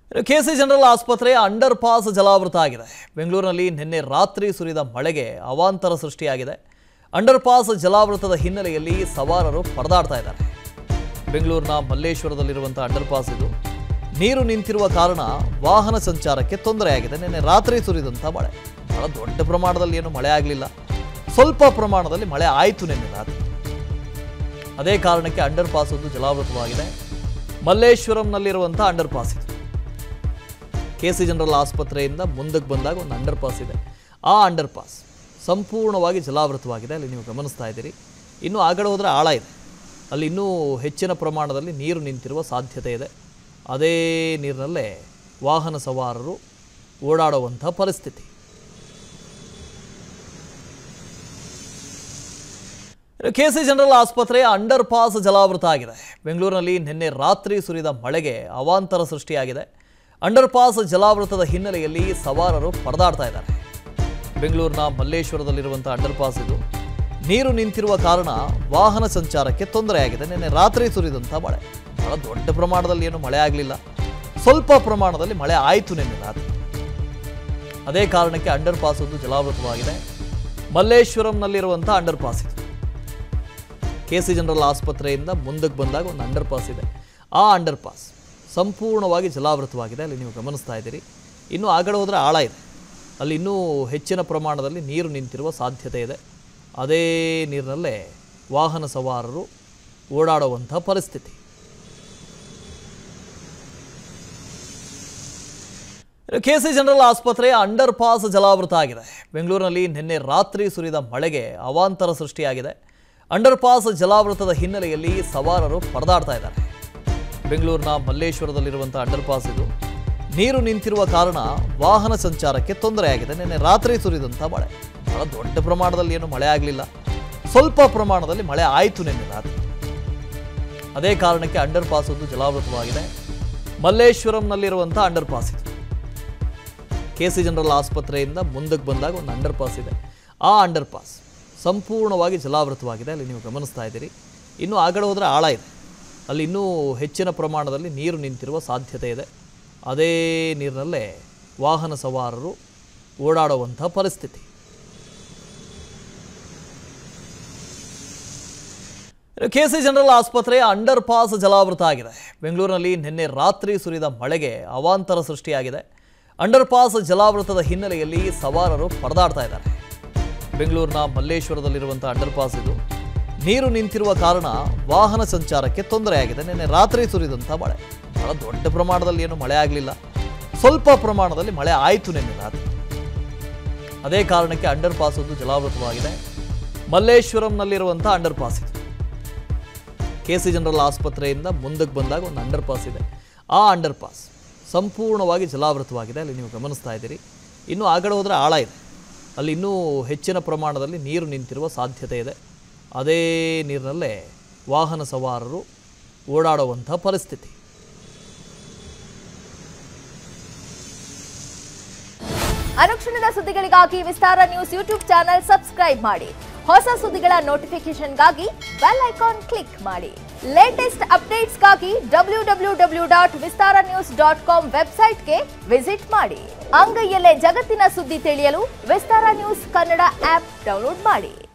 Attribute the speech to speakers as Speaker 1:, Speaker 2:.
Speaker 1: ಇನ್ನು KC general ಆಸ್ಪತ್ರೆ underpass ಜಲಾವೃತ ಆಗಿದೆ ಬೆಂಗಳೂರಿನಲ್ಲಿ ನಿನ್ನೆ ರಾತ್ರಿ ಸುರಿದ ಮಳೆಗೆ ಅವಾಂತರ ಸೃಷ್ಟಿಯಾಗಿದೆ ಅಂಡರ್ ಪಾಸ್ ಜಲಾವೃತದ ಹಿನ್ನೆಲೆಯಲ್ಲಿ ಸವಾರರು ಪರದಾಡ್ತಾ ಇದ್ದಾರೆ ಬೆಂಗಳೂರಿನ ಮಲ್ಲೇಶ್ವರದಲ್ಲಿರುವಂಥ ಅಂಡರ್ ಪಾಸ್ ಇದು ನೀರು ನಿಂತಿರುವ ಕಾರಣ ವಾಹನ ಸಂಚಾರಕ್ಕೆ ತೊಂದರೆಯಾಗಿದೆ ನಿನ್ನೆ ರಾತ್ರಿ ಸುರಿದಂಥ ಮಳೆ ಬಹಳ ದೊಡ್ಡ ಪ್ರಮಾಣದಲ್ಲಿ ಏನು ಮಳೆ ಆಗಲಿಲ್ಲ ಸ್ವಲ್ಪ ಪ್ರಮಾಣದಲ್ಲಿ ಮಳೆ ಆಯಿತು ನಿನ್ನೆ ರಾತ್ರಿ ಅದೇ ಕಾರಣಕ್ಕೆ ಅಂಡರ್ ಪಾಸ್ ಒಂದು ಜಲಾವೃತವಾಗಿದೆ ಮಲ್ಲೇಶ್ವರಂನಲ್ಲಿರುವಂಥ ಅಂಡರ್ ಪಾಸ್ ಇದು ಕೆಸಿ ಜನರಲ್ ಆಸ್ಪತ್ರೆಯಿಂದ ಮುಂದಕ್ಕೆ ಬಂದಾಗ ಒಂದು ಅಂಡರ್ ಪಾಸ್ ಇದೆ ಆ ಅಂಡರ್ ಪಾಸ್ ಸಂಪೂರ್ಣವಾಗಿ ಜಲಾವೃತವಾಗಿದೆ ಅಲ್ಲಿ ನೀವು ಗಮನಿಸ್ತಾ ಇದ್ದೀರಿ ಇನ್ನು ಆಗಡೆ ಹೋದರೆ ಆಳ ಇದೆ ಅಲ್ಲಿ ಇನ್ನೂ ಹೆಚ್ಚಿನ ಪ್ರಮಾಣದಲ್ಲಿ ನೀರು ನಿಂತಿರುವ ಸಾಧ್ಯತೆ ಇದೆ ಅದೇ ನೀರಿನಲ್ಲೇ ವಾಹನ ಸವಾರರು ಓಡಾಡುವಂಥ ಪರಿಸ್ಥಿತಿ ಇನ್ನು ಕೆಸಿ ಜನರಲ್ ಆಸ್ಪತ್ರೆಯ ಅಂಡರ್ ಪಾಸ್ ಜಲಾವೃತ ಆಗಿದೆ ಬೆಂಗಳೂರಿನಲ್ಲಿ ನಿನ್ನೆ ರಾತ್ರಿ ಸುರಿದ ಮಳೆಗೆ ಅವಾಂತರ ಸೃಷ್ಟಿಯಾಗಿದೆ ಅಂಡರ್ ಪಾಸ್ ಜಲಾವೃತದ ಹಿನ್ನೆಲೆಯಲ್ಲಿ ಸವಾರರು ಪರದಾಡ್ತಾ ಇದ್ದಾರೆ ಬೆಂಗಳೂರಿನ ಮಲ್ಲೇಶ್ವರದಲ್ಲಿರುವಂಥ ಅಂಡರ್ ಪಾಸ್ ಇದು ನೀರು ನಿಂತಿರುವ ಕಾರಣ ವಾಹನ ಸಂಚಾರಕ್ಕೆ ತೊಂದರೆಯಾಗಿದೆ ನಿನ್ನೆ ರಾತ್ರಿ ಸುರಿದಂಥ ಮಳೆ ಬಹಳ ದೊಡ್ಡ ಪ್ರಮಾಣದಲ್ಲಿ ಏನು ಮಳೆ ಆಗಲಿಲ್ಲ ಸ್ವಲ್ಪ ಪ್ರಮಾಣದಲ್ಲಿ ಮಳೆ ಆಯಿತು ನಿನ್ನೆ ರಾತ್ರಿ ಅದೇ ಕಾರಣಕ್ಕೆ ಅಂಡರ್ ಪಾಸ್ ಒಂದು ಜಲಾವೃತವಾಗಿದೆ ಮಲ್ಲೇಶ್ವರಂನಲ್ಲಿರುವಂಥ ಅಂಡರ್ ಪಾಸ್ ಇದು ಕೆಸಿ ಜನರಲ್ ಆಸ್ಪತ್ರೆಯಿಂದ ಮುಂದಕ್ಕೆ ಬಂದಾಗ ಒಂದು ಅಂಡರ್ ಪಾಸ್ ಇದೆ ಆ ಅಂಡರ್ ಪಾಸ್ ಸಂಪೂರ್ಣವಾಗಿ ಜಲಾವೃತವಾಗಿದೆ ಅಲ್ಲಿ ನೀವು ಗಮನಿಸ್ತಾ ಇದ್ದೀರಿ ಇನ್ನು ಆಗಡೆ ಹೋದರೆ ಆಳ ಇದೆ ಅಲ್ಲಿ ಇನ್ನೂ ಹೆಚ್ಚಿನ ಪ್ರಮಾಣದಲ್ಲಿ ನೀರು ನಿಂತಿರುವ ಸಾಧ್ಯತೆ ಇದೆ ಅದೇ ನೀರಿನಲ್ಲೇ ವಾಹನ ಸವಾರರು ಓಡಾಡುವಂಥ ಪರಿಸ್ಥಿತಿ ಇನ್ನು ಕೆಸಿ ಜನರಲ್ ಆಸ್ಪತ್ರೆಯ ಅಂಡರ್ ಪಾಸ್ ಜಲಾವೃತ ಆಗಿದೆ ಬೆಂಗಳೂರಿನಲ್ಲಿ ನಿನ್ನೆ ರಾತ್ರಿ ಸುರಿದ ಮಳೆಗೆ ಅವಾಂತರ ಸೃಷ್ಟಿಯಾಗಿದೆ ಅಂಡರ್ ಪಾಸ್ ಜಲಾವೃತದ ಹಿನ್ನೆಲೆಯಲ್ಲಿ ಸವಾರರು ಪರದಾಡ್ತಾ ಇದ್ದಾರೆ ಬೆಂಗಳೂರಿನ ಮಲ್ಲೇಶ್ವರದಲ್ಲಿರುವಂಥ ಅಂಡರ್ ಪಾಸ್ ಇದು ನೀರು ನಿಂತಿರುವ ಕಾರಣ ವಾಹನ ಸಂಚಾರಕ್ಕೆ ತೊಂದರೆಯಾಗಿದೆ ನಿನ್ನೆ ರಾತ್ರಿ ಸುರಿದಂಥ ಮಳೆ ಬಹಳ ದೊಡ್ಡ ಪ್ರಮಾಣದಲ್ಲಿ ಏನು ಮಳೆ ಆಗಲಿಲ್ಲ ಸ್ವಲ್ಪ ಪ್ರಮಾಣದಲ್ಲಿ ಮಳೆ ಆಯಿತು ನಿನ್ನೆ ರಾತ್ರಿ ಅದೇ ಕಾರಣಕ್ಕೆ ಅಂಡರ್ ಪಾಸ್ ಒಂದು ಜಲಾವೃತವಾಗಿದೆ ಮಲ್ಲೇಶ್ವರಂನಲ್ಲಿರುವಂಥ ಅಂಡರ್ ಪಾಸ್ ಇದು ಕೆಸಿ ಜನರಲ್ ಆಸ್ಪತ್ರೆಯಿಂದ ಮುಂದಕ್ಕೆ ಬಂದಾಗ ಒಂದು ಅಂಡರ್ ಪಾಸ್ ಇದೆ ಆ ಅಂಡರ್ ಪಾಸ್ ಸಂಪೂರ್ಣವಾಗಿ ಜಲಾವೃತವಾಗಿದೆ ಅಲ್ಲಿ ನೀವು ಗಮನಿಸ್ತಾ ಇದ್ದೀರಿ ಇನ್ನು ಆಗಡೆ ಹೋದರೆ ಆಳ ಇದೆ ಅಲ್ಲಿ ಇನ್ನೂ ಹೆಚ್ಚಿನ ಪ್ರಮಾಣದಲ್ಲಿ ನೀರು ನಿಂತಿರುವ ಸಾಧ್ಯತೆ ಇದೆ ಅದೇ ನೀರಿನಲ್ಲೇ ವಾಹನ ಸವಾರರು ಓಡಾಡುವಂಥ ಪರಿಸ್ಥಿತಿ ಇನ್ನು ಕೆಸಿ ಜನರಲ್ ಆಸ್ಪತ್ರೆಯ ಅಂಡರ್ ಪಾಸ್ ಜಲಾವೃತ ಆಗಿದೆ ಬೆಂಗಳೂರಿನಲ್ಲಿ ನಿನ್ನೆ ರಾತ್ರಿ ಸುರಿದ ಮಳೆಗೆ ಅವಾಂತರ ಸೃಷ್ಟಿಯಾಗಿದೆ ಅಂಡರ್ ಪಾಸ್ ಜಲಾವೃತದ ಹಿನ್ನೆಲೆಯಲ್ಲಿ ಸವಾರರು ಪರದಾಡ್ತಾ ಇದ್ದಾರೆ ಬೆಂಗಳೂರಿನ ಮಲ್ಲೇಶ್ವರದಲ್ಲಿರುವಂಥ ಅಂಡರ್ ಪಾಸ್ ಇದು ನೀರು ನಿಂತಿರುವ ಕಾರಣ ವಾಹನ ಸಂಚಾರಕ್ಕೆ ತೊಂದರೆಯಾಗಿದೆ ನಿನ್ನೆ ರಾತ್ರಿ ಸುರಿದಂಥ ಮಳೆ ಬಹಳ ದೊಡ್ಡ ಪ್ರಮಾಣದಲ್ಲಿ ಏನು ಮಳೆ ಆಗಲಿಲ್ಲ ಸ್ವಲ್ಪ ಪ್ರಮಾಣದಲ್ಲಿ ಮಳೆ ಆಯಿತು ನಿನ್ನೆ ರಾತ್ರಿ ಅದೇ ಕಾರಣಕ್ಕೆ ಅಂಡರ್ ಪಾಸ್ ಒಂದು ಜಲಾವೃತವಾಗಿದೆ ಮಲ್ಲೇಶ್ವರಂನಲ್ಲಿರುವಂಥ ಅಂಡರ್ ಪಾಸ್ ಇದು ಕೆಸಿ ಜನರಲ್ ಆಸ್ಪತ್ರೆಯಿಂದ ಮುಂದಕ್ಕೆ ಬಂದಾಗ ಒಂದು ಅಂಡರ್ ಪಾಸ್ ಇದೆ ಆ ಅಂಡರ್ ಪಾಸ್ ಸಂಪೂರ್ಣವಾಗಿ ಜಲಾವೃತವಾಗಿದೆ ಅಲ್ಲಿ ನೀವು ಗಮನಿಸ್ತಾ ಇದ್ದೀರಿ ಇನ್ನು ಆಗಡೆ ಹೋದರೆ ಆಳ ಇದೆ ಅಲ್ಲಿ ಇನ್ನೂ ಹೆಚ್ಚಿನ ಪ್ರಮಾಣದಲ್ಲಿ ನೀರು ನಿಂತಿರುವ ಸಾಧ್ಯತೆ ಇದೆ ಅದೇ ನೀರಿನಲ್ಲೇ ವಾಹನ ಸವಾರರು ಓಡಾಡುವಂಥ ಪರಿಸ್ಥಿತಿ
Speaker 2: ಅನುಕ್ಷಣದ ಸುದ್ದಿಗಳಿಗಾಗಿ Vistara news YouTube channel subscribe ಮಾಡಿ ಹೊಸ ಸುದ್ದಿಗಳ ನೋಟಿಫಿಕೇಶನ್ಗಾಗಿ ಬೆಲ್ ಐಕಾನ್ ಕ್ಲಿಕ್ ಮಾಡಿ ಲೇಟೆಸ್ಟ್ ಅಪ್ಡೇಟ್ಸ್ಗಾಗಿ W W W dot Vistara news dot com ವೆಬ್ಸೈಟ್ಗೆ ವಿಸಿಟ್ ಮಾಡಿ ಅಂಗೈಯಲ್ಲೇ ಜಗತ್ತಿನ ಸುದ್ದಿ ತಿಳಿಯಲು Vistara news Kannada app download ಮಾಡಿ